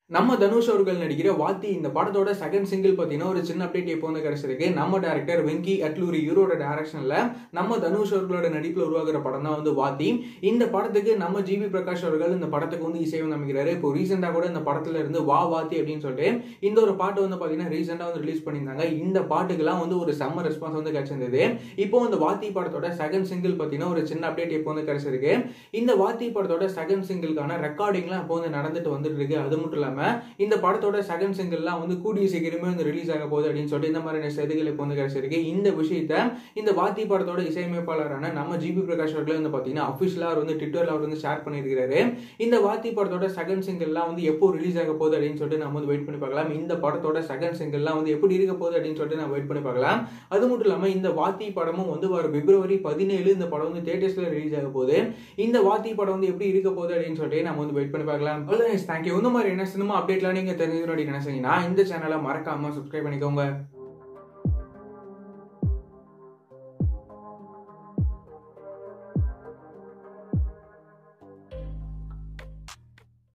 நம்ம தனுஷ் அவர்கள் நடிக்கிற வாத்தி இந்த படத்தோட செகண்ட் சிங்கிள் பார்த்தீங்கன்னா ஒரு சின்ன அப்டேட் இப்போ வந்து கிடைச்சிருக்கு நம்ம டேரக்டர் வெங்கி அட்லூரி இவரோட டேரக்ஷனில் நம்ம தனுஷ் அவர்களோட நடிப்பில் உருவாகிற படம் தான் வந்து வாத்தி இந்த படத்துக்கு நம்ம ஜிபி பிரகாஷ் அவர்கள் இந்த படத்துக்கு வந்து இசைவம் அமைக்கிறாரு இப்போ ரீசெண்டாக கூட இந்த படத்துல இருந்து வா வாத்தி அப்படின்னு சொல்லிட்டு இந்த ஒரு பாட்டு வந்து பார்த்தீங்கன்னா ரீசெண்டாக வந்து ரிலீஸ் பண்ணியிருந்தாங்க இந்த பாட்டுக்கெல்லாம் வந்து ஒரு செம்ம ரெஸ்பான்ஸ் வந்து கிடைச்சிருந்தது இப்போ இந்த வாத்தி படத்தோட செகண்ட் சிங்கிள் பார்த்தீங்கன்னா ஒரு சின்ன அப்டேட் இப்போ வந்து கிடைச்சிருக்கு இந்த வாத்தி படத்தோட செகண்ட் சிங்கிள்கான ரெக்கார்டிங்லாம் இப்போ வந்து நடந்துட்டு வந்துட்டு இருக்கு அது மட்டும் இல்லாமல் இந்த படத்தோட செகண்ட் சிங்கிள்லாம் வந்து கூடிய சீக்கிரமே வந்து ரிலீஸ் ஆக போகுது அப்படின்னு சொல்லிட்டு இந்த மாதிரியான செய்திகள் இப்போ வந்து கிடைச்சிருக்கு இந்த விஷயத்த இந்த வாத்தி படத்தோட இசையமைப்பாளரான நம்ம ஜிபி பிரகாஷ் அவர்களே வந்து பார்த்தீங்கன்னா அஃபிஷியலாக அவர் வந்து ட்விட்டரில் அவர் வந்து ஷேர் பண்ணியிருக்காரு இந்த வாத்தி படத்தோட செகண்ட் சிங்கிள்லாம் வந்து எப்போ ரிலீஸ் ஆக போகுது அப்படின்னு சொல்லிட்டு நம்ம வந்து வெயிட் பண்ணி பார்க்கலாம் இந்த படத்தோட செகண்ட் சிங்கிள்லாம் வந்து எப்படி இருக்க போகுது அப்படின்னு சொல்லிட்டு நம்ம வெயிட் பண்ணி பார்க்கலாம் அது மட்டும் இல்லாமல் இந்த வாத்தி படமும் வந்து வர பிப்ரவரி பதினேழு இந்த படம் வந்து தேட்டர்ஸில் ரிலீஸ் ஆக போகுது இந்த வாத்தி படம் வந்து எப்படி இருக்க போகுது அப்படின்னு சொல்லிட்டு நம்ம வந்து வெயிட் பண்ணி பார்க்கலாம் தேங்க்யூ இந்த மாதிரி என்ன சினிமா அப்டேட்லாம் நீங்கள் தெரிஞ்சுக்கணும் அப்படின்னு நினைச்சீங்கன்னா இந்த சேனலை மறக்காம சப்ஸ்கிரைப் பண்ணிக்கோங்க